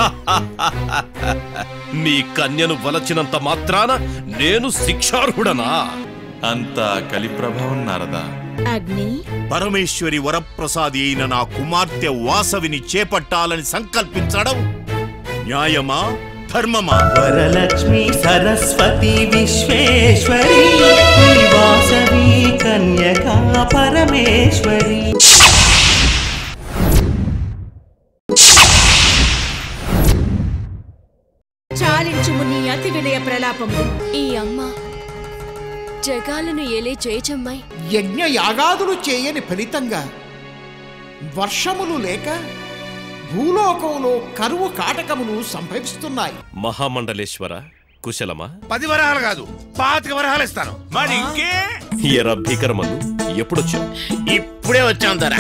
నీ కన్యను వలచినంత మాత్రాన నేను శిక్షార్హుడనా అంతా కలి ప్రభావం నారదా అగ్ని పరమేశ్వరి వరప్రసాది అయిన నా కుమార్తె వాసవిని చేపట్టాలని సంకల్పించడం న్యాయమా ధర్మమా వరలక్ష్మి సరస్వతి విశ్వేశ్వరి వాసవి కన్యకా పరమేశ్వరి చాలించుము నీ అతి వినయ ప్రలాపములు ఈ అమ్మ జగాలను ఏలే జయచమ్మై యజ్ఞ యాగాదులు చేయని ఫలితంగా వర్షములు లేక భూలోకంలో కరువు కాటకములు సంభవిస్తున్నాయి మహామండలేశ్వర కుశలమా పది వరహాలు కాదు పాతిక వరహాలు ఇస్తాను మరి ఇంకే ఎరా భీకరమల్లు ఎప్పుడొచ్చావు ఇప్పుడే వచ్చాం ధర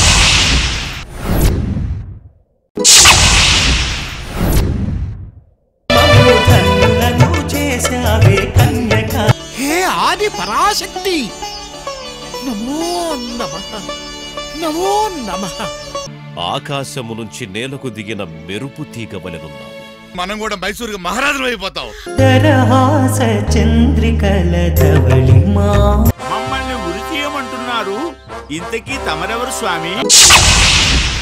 మమ్ము ధన్యులను చేశావే కన్యక హే ఆది పరాశక్తి నమో నమ నమో నమ ఆకాశము నుంచి నేలకు దిగిన మెరుపు తీగ వలెనున్నావు మనం కూడా మైసూరుకి మహారాజులు అయిపోతాం దరహాస చంద్రికల ధవళిమా మమ్మల్ని ఉరి చేయమంటున్నారు ఇంతకీ తమరెవరు స్వామి